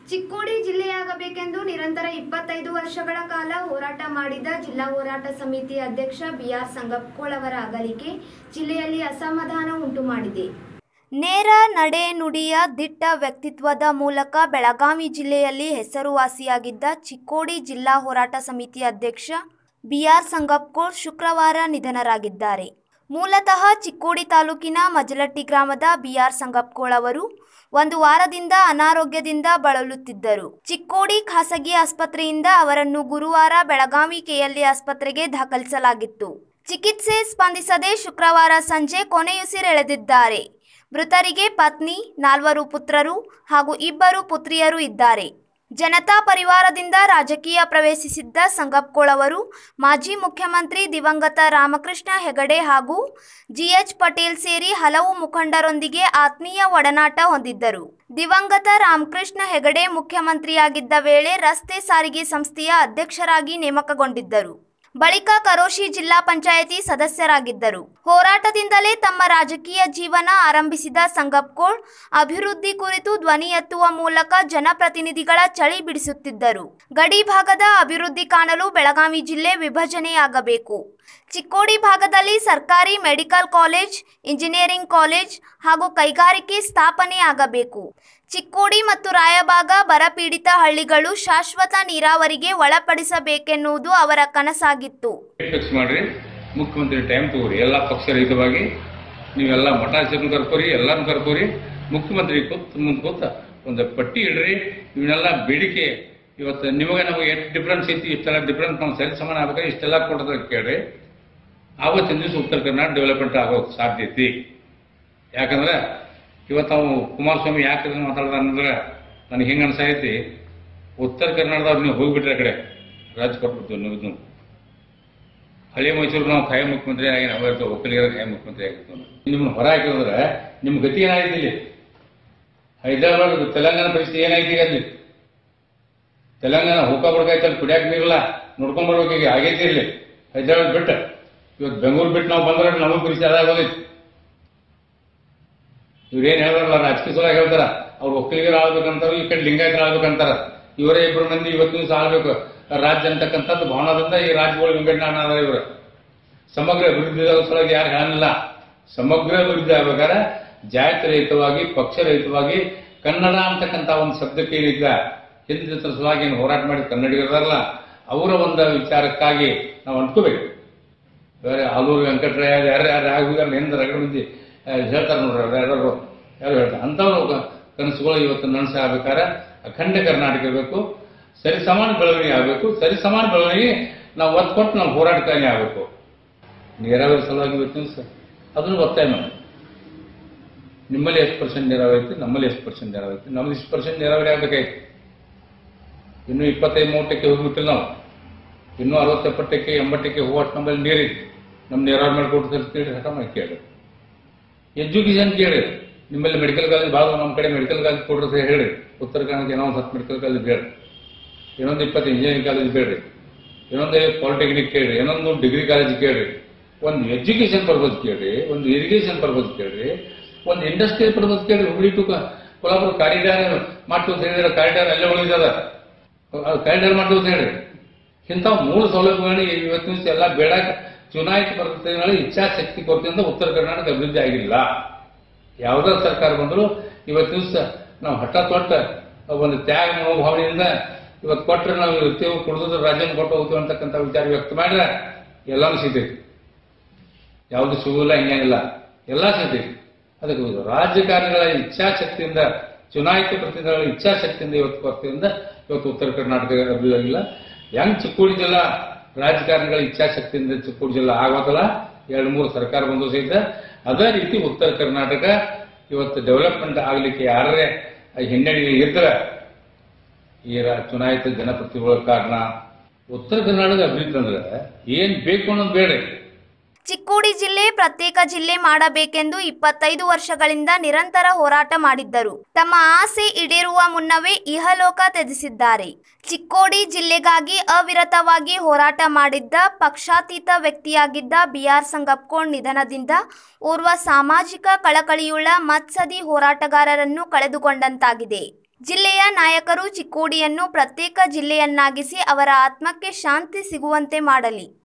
ಚಿಕ್ಕೋಡಿ ಜಿಲ್ಲೆಯಾಗಬೇಕೆಂದು ನಿರಂತರ ಇಪ್ಪತ್ತೈದು ವರ್ಷಗಳ ಕಾಲ ಹೋರಾಟ ಮಾಡಿದ ಜಿಲ್ಲಾ ಹೋರಾಟ ಸಮಿತಿ ಅಧ್ಯಕ್ಷ ಬಿಆರ್ ಸಂಗಪ್ಪಕೋಳ್ ಅವರ ಅಗಲಿಕೆ ಜಿಲ್ಲೆಯಲ್ಲಿ ಅಸಮಾಧಾನ ಉಂಟು ಮಾಡಿದೆ ನೇರ ನಡೆ ನುಡಿಯ ದಿಟ್ಟ ವ್ಯಕ್ತಿತ್ವದ ಮೂಲಕ ಬೆಳಗಾವಿ ಜಿಲ್ಲೆಯಲ್ಲಿ ಹೆಸರುವಾಸಿಯಾಗಿದ್ದ ಚಿಕ್ಕೋಡಿ ಜಿಲ್ಲಾ ಹೋರಾಟ ಸಮಿತಿ ಅಧ್ಯಕ್ಷ ಬಿಆರ್ ಸಂಗಪ್ಪಕೋಳ್ ಶುಕ್ರವಾರ ನಿಧನರಾಗಿದ್ದಾರೆ ಮೂಲತಃ ಚಿಕ್ಕೋಡಿ ತಾಲೂಕಿನ ಮಜಲಟ್ಟಿ ಗ್ರಾಮದ ಬಿಆರ್ ಸಂಗಪ್ಪಕೋಳ್ ಅವರು ಒಂದು ವಾರದಿಂದ ಅನಾರೋಗ್ಯದಿಂದ ಬಳಲುತ್ತಿದ್ದರು ಚಿಕ್ಕೋಡಿ ಖಾಸಗಿ ಆಸ್ಪತ್ರೆಯಿಂದ ಅವರನ್ನು ಗುರುವಾರ ಬೆಳಗಾವಿ ಕೆಎಲ್ಇ ಆಸ್ಪತ್ರೆಗೆ ದಾಖಲಿಸಲಾಗಿತ್ತು ಚಿಕಿತ್ಸೆ ಸ್ಪಂದಿಸದೆ ಶುಕ್ರವಾರ ಸಂಜೆ ಕೊನೆಯುಸಿರೆಳೆದಿದ್ದಾರೆ ಮೃತರಿಗೆ ಪತ್ನಿ ನಾಲ್ವರು ಪುತ್ರರು ಹಾಗೂ ಇಬ್ಬರು ಪುತ್ರಿಯರು ಇದ್ದಾರೆ ಜನತಾ ಪರಿವಾರದಿಂದ ರಾಜಕೀಯ ಪ್ರವೇಶಿಸಿದ್ದ ಸಂಗಪ್ಪಕೋಳ್ ಅವರು ಮಾಜಿ ಮುಖ್ಯಮಂತ್ರಿ ದಿವಂಗತ ರಾಮಕೃಷ್ಣ ಹೆಗಡೆ ಹಾಗೂ ಜಿಎಚ್ ಪಟೇಲ್ ಸೇರಿ ಹಲವು ಮುಖಂಡರೊಂದಿಗೆ ಆತ್ಮೀಯ ಒಡನಾಟ ಹೊಂದಿದ್ದರು ದಿವಂಗತ ರಾಮಕೃಷ್ಣ ಹೆಗಡೆ ಮುಖ್ಯಮಂತ್ರಿಯಾಗಿದ್ದ ವೇಳೆ ರಸ್ತೆ ಸಾರಿಗೆ ಸಂಸ್ಥೆಯ ಅಧ್ಯಕ್ಷರಾಗಿ ನೇಮಕಗೊಂಡಿದ್ದರು ಬಳಿಕ ಕರೋಶಿ ಜಿಲ್ಲಾ ಪಂಚಾಯಿತಿ ಸದಸ್ಯರಾಗಿದ್ದರು ಹೋರಾಟದಿಂದಲೇ ತಮ್ಮ ರಾಜಕೀಯ ಜೀವನ ಆರಂಭಿಸಿದ ಸಂಗಪ್ಪಕೋಳ್ ಅಭಿವೃದ್ಧಿ ಕುರಿತು ಧ್ವನಿ ಎತ್ತುವ ಮೂಲಕ ಜನಪ್ರತಿನಿಧಿಗಳ ಚಳಿ ಬಿಡಿಸುತ್ತಿದ್ದರು ಗಡಿ ಭಾಗದ ಅಭಿವೃದ್ಧಿ ಕಾಣಲು ಬೆಳಗಾವಿ ಜಿಲ್ಲೆ ವಿಭಜನೆಯಾಗಬೇಕು ಚಿಕ್ಕೋಡಿ ಭಾಗದಲ್ಲಿ ಸರ್ಕಾರಿ ಮೆಡಿಕಲ್ ಕಾಲೇಜ್ ಇಂಜಿನಿಯರಿಂಗ್ ಕಾಲೇಜ್ ಹಾಗೂ ಕೈಗಾರಿಕೆ ಸ್ಥಾಪನೆಯಾಗಬೇಕು ಚಿಕ್ಕೋಡಿ ಮತ್ತು ರಾಯಬಾಗ ಬರಪೀಡಿತ ಹಳ್ಳಿಗಳು ಶಾಶ್ವತ ನೀರಾವರಿಗೆ ಒಳಪಡಿಸಬೇಕೆನ್ನುವುದು ಅವರ ಕನಸಾಗಿತ್ತು ಫಿಕ್ಸ್ ಮಾಡ್ರಿ ಮುಖ್ಯಮಂತ್ರಿ ಟೈಮ್ ತಗೋರಿ ಎಲ್ಲ ಪಕ್ಷ ರಹಿತವಾಗಿ ನೀವೆಲ್ಲ ಮಠಾಧೀಶರನ್ನು ಕರ್ಕೋರಿ ಎಲ್ಲಾನು ಕರ್ಕೋರಿ ಮುಖ್ಯಮಂತ್ರಿ ಕೂತ್ ಮುಂದೆ ಕೂತ ಒಂದು ಪಟ್ಟಿ ಇಡ್ರಿ ಇವನ್ನೆಲ್ಲ ಬೇಡಿಕೆ ಇವತ್ತು ನಿಮಗೆ ನಮಗೆ ಎಷ್ಟು ಡಿಫ್ರೆನ್ಸ್ ಐತಿ ಇಷ್ಟೆಲ್ಲ ಡಿಫ್ರೆನ್ಸ್ ನಾವು ಸರಿ ಸಮಾನ ಆಗ್ಬೇಕಾದ್ರೆ ಇಷ್ಟೆಲ್ಲ ಕೊಡೋದ್ರ ಕೇಳ್ರಿ ಆವತ್ತಿನ ದಿವಸ ಉತ್ತರ ಕರ್ನಾಟಕ ಡೆವಲಪ್ಮೆಂಟ್ ಆಗೋಕೆ ಸಾಧ್ಯತೆ ಯಾಕಂದ್ರೆ ಇವತ್ತು ನಾವು ಕುಮಾರಸ್ವಾಮಿ ಯಾಕೆ ಇದನ್ನ ಮಾತಾಡ್ದ ಅಂದ್ರೆ ನನಗೆ ಹೆಂಗೆ ಅನ್ಸಾಯ್ತಿ ಉತ್ತರ ಕರ್ನಾಟಕದವ್ರು ನೀವು ಹೋಗ್ಬಿಟ್ರೆ ಆ ಕಡೆ ರಾಜ್ ಕೊಟ್ಬಿಡ್ತೀವಿ ನೀವು ಇದನ್ನು ಹಳೆ ಮೈಸೂರು ನಾವು ಖಾಯ ಮುಖ್ಯಮಂತ್ರಿ ಆಗಿ ನಾವು ಇರ್ತೇವೆ ಒಕ್ಕಲಿಗರ ಖಾಯ ಮುಖ್ಯಮಂತ್ರಿ ಆಗಿರ್ತೀವಿ ನಿಮ್ಮನ್ನ ಹೊರ ಹಾಕಿದ್ರೆ ನಿಮ್ಮ ಗತಿ ಏನಾಯ್ತು ಇಲ್ಲಿ ಹೈದರಾಬಾದ್ ತೆಲಂಗಾಣ ಪರಿಸ್ಥಿತಿ ಏನಾಯ್ತು ಈಗ ಅಲ್ಲಿ ತೆಲಂಗಾಣ ಹುಕ್ಕ ಬಡ್ಕಾಯ್ತು ಅಲ್ಲಿ ಕುಡಿಯಾಕ ನೀರಿಲ್ಲ ನೋಡ್ಕೊಂಡ್ ಬರ್ಬೇಕು ಈಗ ಆಗೈತಿ ಇಲ್ಲಿ ಹೈದರಾಬಾದ್ ಬಿಟ್ಟು ಇವತ್ತು ಬೆಂಗಳೂರು ಬಿಟ್ಟು ನಾವು ಬಂದ್ರೆ ನಮಗೆ ಪರಿಸ್ಥಿತಿ ಅದಾಗೋದೈತಿ ಇವ್ರೇನ್ ಹೇಳ್ತಾರಲ್ಲ ರಾಜಕೀಯ ಸಲುವಾಗಿ ಹೇಳ್ತಾರ ಅವ್ರು ಒಕ್ಕಲಿಗರು ಆಳ್ಬೇಕಂತಾರ ಈ ಕಡೆ ಲಿಂಗಾಯತರು ಆಳ್ಬೇಕಂತಾರ ಇವರೇ ಇಬ್ರು ಮಂದಿ ಇವತ್ತು ದಿವಸ ಆಳ್ಬೇಕು ರಾಜ್ಯ ಅಂತಕ್ಕಂಥದ್ದು ಭಾವನದಿಂದ ಈ ರಾಜ್ಯಗಳು ವಿಂಗಡಣೆ ಅನ್ನೋದ ಇವರು ಸಮಗ್ರ ಅಭಿವೃದ್ಧಿ ಸಲುವಾಗಿ ಯಾರು ಹೇಳಲಿಲ್ಲ ಸಮಗ್ರ ಅಭಿವೃದ್ಧಿ ಆಗ್ಬೇಕಾದ್ರೆ ಜಾತಿ ರಹಿತವಾಗಿ ಪಕ್ಷ ರಹಿತವಾಗಿ ಕನ್ನಡ ಅಂತಕ್ಕಂಥ ಒಂದು ಶಬ್ದಕ್ಕೆ ಏನಿಲ್ಲ ಹಿಂದಿನ ಸಲುವಾಗಿ ಏನು ಹೋರಾಟ ಮಾಡಿ ಕನ್ನಡಿಗರಲ್ಲ ಅವರ ಒಂದು ವಿಚಾರಕ್ಕಾಗಿ ನಾವು ಅಂಟ್ಕೋಬೇಕು ಬೇರೆ ಆಲೂರು ವೆಂಕಟರಾಯ ಯಾರು ಯಾರು ಆಗುವುದಲ್ಲ ಹಿಂದೆ ರಗಡ ಮಂದಿ ಆ, ಹೇಳ್ತಾರೆ ನೋಡ್ರಿ ಅವ್ರು ಯಾರು ಯಾರು ಹೇಳ್ತಾರೆ ಅಂಥವ್ರು ಕನಸುಗಳು ಇವತ್ತು ನನಸು ಆಗ್ಬೇಕಾದ್ರೆ ಅಖಂಡ ಕರ್ನಾಟಕ ಇರಬೇಕು ಸರಿ ಸಮಾನ ಬೆಳವಣಿಗೆ ಆಗಬೇಕು ಸರಿ ಸಮಾನ ಬೆಳವಣಿಗೆ ನಾವು ಒತ್ತು ಕೊಟ್ಟು ನಾವು ಹೋರಾಟಕ್ಕಾಗಿ ಆಗಬೇಕು ನೀರಾವರಿ ಸಲುವಾಗಿ ಇವತ್ತಿನ ಸರ್ ಅದನ್ನು ಒತ್ತಾಯ ಮಾಡಿ ನಿಮ್ಮಲ್ಲಿ ಎಷ್ಟು ಪರ್ಸೆಂಟ್ ನೀರಾವರಿ ಐತಿ ನಮ್ಮಲ್ಲಿ ಎಷ್ಟು ಪರ್ಸೆಂಟ್ ನೀರಾವರಿ ಐತಿ ನಮ್ದು ಇಷ್ಟು ಪರ್ಸೆಂಟ್ ನೀರಾವರಿ ಆಗ್ಬೇಕಾಯ್ತು ಇನ್ನೂ ಇಪ್ಪತ್ತೈದು ಮೂವತ್ತಕ್ಕೆ ಹೋಗ್ಬಿಟ್ಟಿಲ್ಲ ನಾವು ಇನ್ನೂ ಅರವತ್ತೆಪ್ಪತ್ತಕ್ಕೆ ಎಂಬತ್ತಕ್ಕೆ ಹೋಗೋಷ್ಟು ನಮ್ಮಲ್ಲಿ ನೀರಿತ್ತು ನಮ್ಮ ನೀರಾವರಿ ಮಾಡಿಕೊಡ್ತಿರ್ತೀವಿ ಹಠ ಮಾಡಿ ಕೇಳಿ ಎಜುಕೇಶನ್ ಕೇಳಿ ನಿಮ್ಮಲ್ಲಿ ಮೆಡಿಕಲ್ ಕಾಲೇಜ್ ಭಾಳ ನಮ್ಮ ಕಡೆ ಮೆಡಿಕಲ್ ಕಾಲೇಜ್ ಕೊಡ್ರಿ ಅಂತ ಹೇಳಿ ಉತ್ತರ ಕನ್ನಡಕ್ಕೆ ಏನೋ ಒಂದು ಹತ್ತು ಮೆಡಿಕಲ್ ಕಾಲೇಜ್ ಬೇಡ ಇನ್ನೊಂದು ಇಪ್ಪತ್ತು ಇಂಜಿನಿಯರಿಂಗ್ ಕಾಲೇಜ್ ಬೇಡ್ರಿ ಇನ್ನೊಂದು ಪಾಲಿಟೆಕ್ನಿಕ್ ಕೇಳ್ರಿ ಇನ್ನೊಂದು ಡಿಗ್ರಿ ಕಾಲೇಜ್ ಕೇಳ್ರಿ ಒಂದು ಎಜುಕೇಶನ್ ಪರ್ಪಸ್ ಕೇಳ್ರಿ ಒಂದು ಇರಿಗೇಷನ್ ಪರ್ಪಸ್ ಕೇಳ್ರಿ ಒಂದು ಇಂಡಸ್ಟ್ರಿಯಲ್ ಪರ್ಪಸ್ ಕೇಳ್ರಿ ಹುಬ್ಳಿ ಟು ಕ- ಕೊಲ್ಹಾಪುರ ಕಾರಿಡಾರ್ ಮಾಡ್ತು ಅಂತ ಹೇಳಿದ್ರೆ ಕಾರಿಡಾರ್ ಅಲ್ಲೇ ಉಳಿದದ ಕಾರಿಡಾರ್ ಮಾಡ್ತು ಅಂತ ಹೇಳ್ರಿ ಇಂಥ ಮೂಲ ಸೌಲಭ್ಯಗಳನ್ನ ಇವತ್ತಿನ ದಿವಸ ಎಲ್ಲ ಬೇಡ ಚುನಾಯಿತ ಪ್ರತಿನಿಧಿಗಳ ಇಚ್ಛಾಶಕ್ತಿ ಕೊರತೆಯಿಂದ ಉತ್ತರ ಕರ್ನಾಟಕ ಅಭಿವೃದ್ಧಿ ಆಗಿಲ್ಲ ಯಾವುದೇ ಸರ್ಕಾರ ಬಂದರೂ ಇವತ್ತಿನ ದಿವಸ ನಾವು ಹಠ ತೊಟ್ಟ ಒಂದು ತ್ಯಾಗ ಮನೋಭಾವನೆಯಿಂದ ಇವತ್ತು ಕೊಟ್ಟರೆ ನಾವು ಇರ್ತೀವಿ ಕುಡಿದ್ರೆ ರಾಜ್ಯನ ಕೊಟ್ಟು ಹೋಗ್ತೀವಿ ಅಂತಕ್ಕಂಥ ವಿಚಾರ ವ್ಯಕ್ತ ಮಾಡಿದ್ರೆ ಎಲ್ಲಾನು ಸಿಗ್ತೈತಿ ಯಾವುದು ಸಿಗುವುದಿಲ್ಲ ಹಿಂಗೇನಿಲ್ಲ ಎಲ್ಲ ಸಿಗ್ತೈತಿ ಅದಕ್ಕೆ ಇದು ರಾಜಕಾರಣಿಗಳ ಇಚ್ಛಾಶಕ್ತಿಯಿಂದ ಚುನಾಯಿತ ಪ್ರತಿನಿಧಿಗಳ ಇಚ್ಛಾಶಕ್ತಿಯಿಂದ ಇವತ್ತು ಕೊರತೆಯಿಂದ ಇವತ್ತು ಉತ್ತರ ಕರ್ನಾಟಕ ಅಭಿವೃದ್ಧಿ ಆಗಿಲ್ಲ ಹೆಂಗ್ ಚಿಕ್ಕೋಡಿ ಜಿಲ್ಲಾ ರಾಜಕಾರಣಿಗಳ ಇಚ್ಛಾಶಕ್ತಿಯಿಂದ ಚಿಕ್ಕೋಡಿ ಜಿಲ್ಲಾ ಆಗೋದಲ್ಲ ಎರಡು ಮೂರು ಸರ್ಕಾರ ಬಂದು ಸಹಿತ ಅದೇ ರೀತಿ ಉತ್ತರ ಕರ್ನಾಟಕ ಇವತ್ತು ಡೆವಲಪ್ಮೆಂಟ್ ಆಗಲಿಕ್ಕೆ ಯಾರೇ ಹಿನ್ನಡೆ ಇದ್ರೆ ಈ ರಾ- ಚುನಾಯಿತ ಜನಪ್ರತಿನಿಧಿಗಳ ಕಾರಣ ಉತ್ತರ ಕರ್ನಾಟಕ ಅಭಿವೃದ್ಧಿ ಅಂದ್ರೆ ಏನ್ ಬೇಕು ಅನ್ನೋದು ಬೇಡ ಚಿಕ್ಕೋಡಿ ಜಿಲ್ಲೆ ಪ್ರತ್ಯೇಕ ಜಿಲ್ಲೆ ಮಾಡಬೇಕೆಂದು ಇಪ್ಪತ್ತೈದು ವರ್ಷಗಳಿಂದ ನಿರಂತರ ಹೋರಾಟ ಮಾಡಿದ್ದರು ತಮ್ಮ ಆಸೆ ಈಡೇರುವ ಮುನ್ನವೇ ಇಹಲೋಕ ತ್ಯಜಿಸಿದ್ದಾರೆ ಚಿಕ್ಕೋಡಿ ಜಿಲ್ಲೆಗಾಗಿ ಅವಿರತವಾಗಿ ಹೋರಾಟ ಮಾಡಿದ್ದ ಪಕ್ಷಾತೀತ ವ್ಯಕ್ತಿಯಾಗಿದ್ದ ಬಿಆರ್ ಸಂಗಪ್ಪಕೋಣ್ ನಿಧನದಿಂದ ಓರ್ವ ಸಾಮಾಜಿಕ ಕಳಕಳಿಯುಳ್ಳ ಮತ್ಸದಿ ಹೋರಾಟಗಾರರನ್ನು ಕಳೆದುಕೊಂಡಂತಾಗಿದೆ ಜಿಲ್ಲೆಯ ನಾಯಕರು ಚಿಕ್ಕೋಡಿಯನ್ನು ಪ್ರತ್ಯೇಕ ಜಿಲ್ಲೆಯನ್ನಾಗಿಸಿ ಅವರ ಆತ್ಮಕ್ಕೆ ಶಾಂತಿ ಸಿಗುವಂತೆ ಮಾಡಲಿ